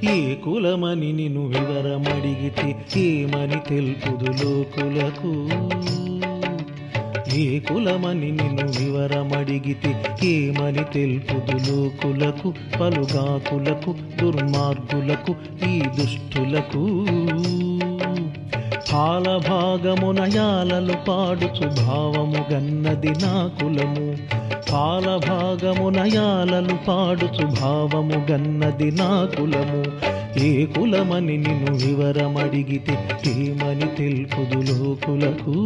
ఏ కులమని నిన్ను వివరమడిగితే ఏమని తెలుపుదు లోకులకు ఏ కులమని నిన్ను వివరమడిగితే ఏమని తెలుపుదు లోకులకు పలుగాకులకు దుర్మార్గులకు ఈ దుష్టులకు పాలభాగమునయాలలు పాడుచు భావము గన్నది నా కులము పాలభాగమునయాలలు పాడుచు భావము గన్నది నా కులము ఏ కులమని నిన్ను వివరమడిగితే ఏమని తెలుపుదు లోకులకు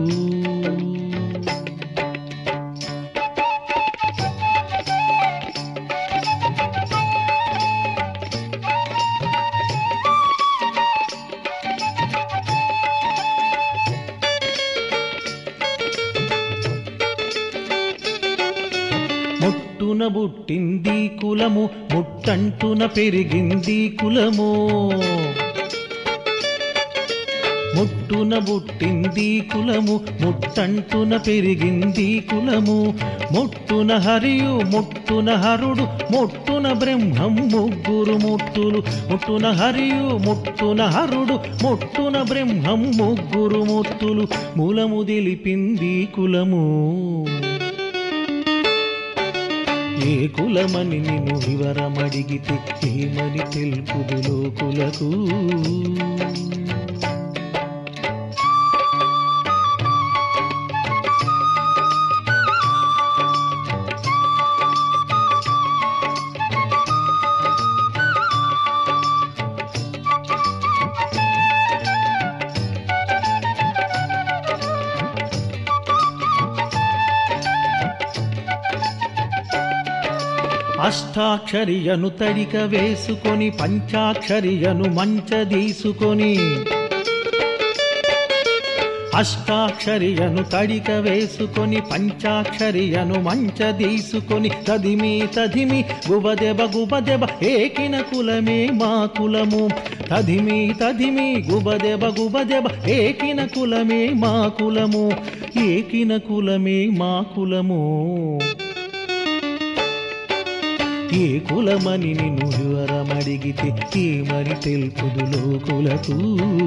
ముట్టున బుట్టింది కులము ముట్టంటున పెరిగింది కులము ముట్టున బుట్టింది కులము ముట్టంటున పెరిగింది కులము ముట్టున హరియు ముట్టున హరుడు ముట్టున బ్రహ్మం ముగ్గురు ముట్టులు ముట్టున హరియు ముట్టున హరుడు ముట్టున బ్రహ్మం ముగ్గురు ముట్టులు మూలము తెలిపింది కులము ఏ కులమని నిన్ను వివరమడిగితే ఏమని తెలుపుదు లోకులకు అష్టాక్షరియను తడిక వేసుకొని పంచాక్షరియను మంచదీసుకొని అష్టాక్షరియను తడిక వేసుకొని పంచాక్షరియను మంచదీసుకొని తదిమి తదిమి గుబదెబ గుబదెబ ఏకిన కులమే మా కులము తదిమి తదిమి గుబదెబ గుబదెబ ఏకిన కులమే మా కులము ఏకిన కులమే మా కులము ఏ కులమని నిన్ను వివరమడిగితే ఏమని తెలుపుదు లోకులకు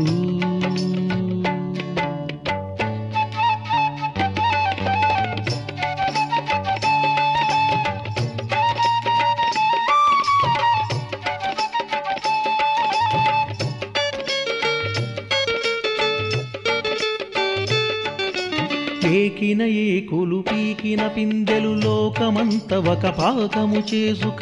ఏకిన ఏకులు పీకిన పిందెలు లోకమంత ఒక పాకము చేసుక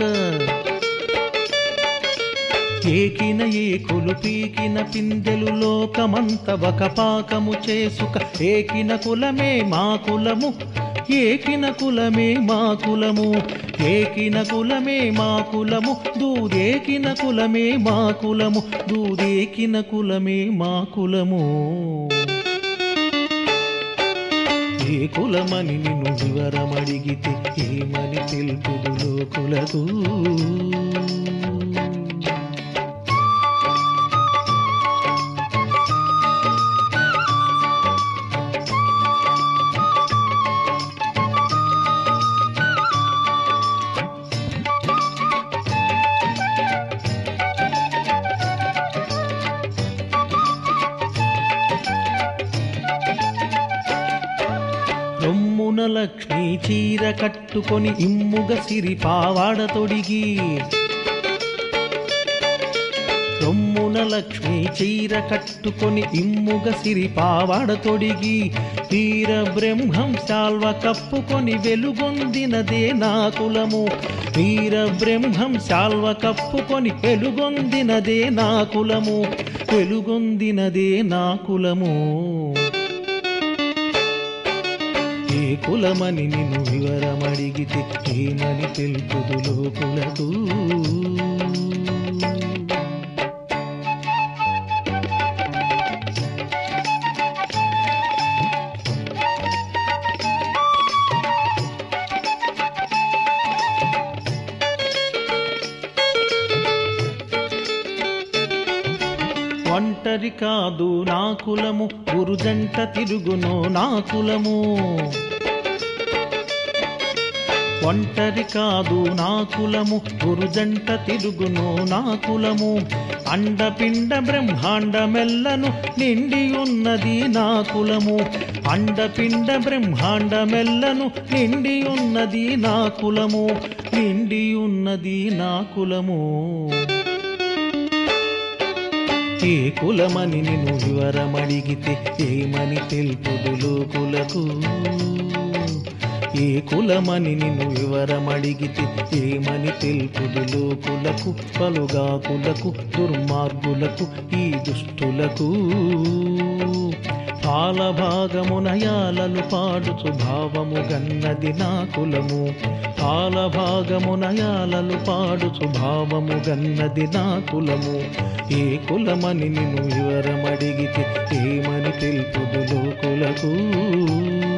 ఏకిన ఏకులు పీకిన పిందెలు లోకమంత ఒక పాకము చేసుక ఏకిన కులమే మా కులము ఏకిన కులమే మా కులము ఏకిన కులమే మా కులము దూదేకిన కులమే మా కులము దూదేకిన కులమే మా కులము ఏ కులమని నిన్ను వివరమడిగితే ఏమని తెలుపుదు లోకులకు రొమ్మున లక్ష్మి చీర కట్టుకొని ఇమ్ముగ సిరి పావాడ తొడిగి రొమ్మున లక్ష్మి చీర కట్టుకొని ఇమ్ముగ సిరి పావాడ తొడిగి వీర బ్రహ్మం శాల్వ కప్పుకొని వెలుగొందినదే నా కులము వీర బ్రహ్మం శాల్వ కప్పుకొని వెలుగొందినదే నా కులము వెలుగొందినదే నా కులము ఏ కులమని నిన్ను వివరమడిగితే ఏమని తెలుపుదు లోకులకు ఒంటరి కాదు నా కులము గురుజంట తిరుగును నా కులము ఒంటరి కాదు నా కులము గురుజంట తిరుగును నా కులము అండపిండ బ్రహ్మాండమెల్లను నిండి ఉన్నది నా కులము అండపిండ బ్రహ్మాండమెల్లను నిండి ఉన్నది నా కులము నిండి ఉన్నది నా కులము ఏ కులమని నిన్ను వివరమడిగితే ఏమని తెలుపుదు లోకులకు ఏ కులమని నిన్ను వివరమడిగితే ఏమని తెలుపుదు లోకులకు పలుగాకులకు దుర్మార్గులకు ఈ దుష్టులకు పాలభాగమునయాలలు పాడుచు భావము గన్నది నా కులము పాలభాగమునయాలలు పాడుచు భావము గన్నది నా కులము ఏ కులమని నిన్ను వివరమడిగితే ఏమని తెలుపుదు లోకులకు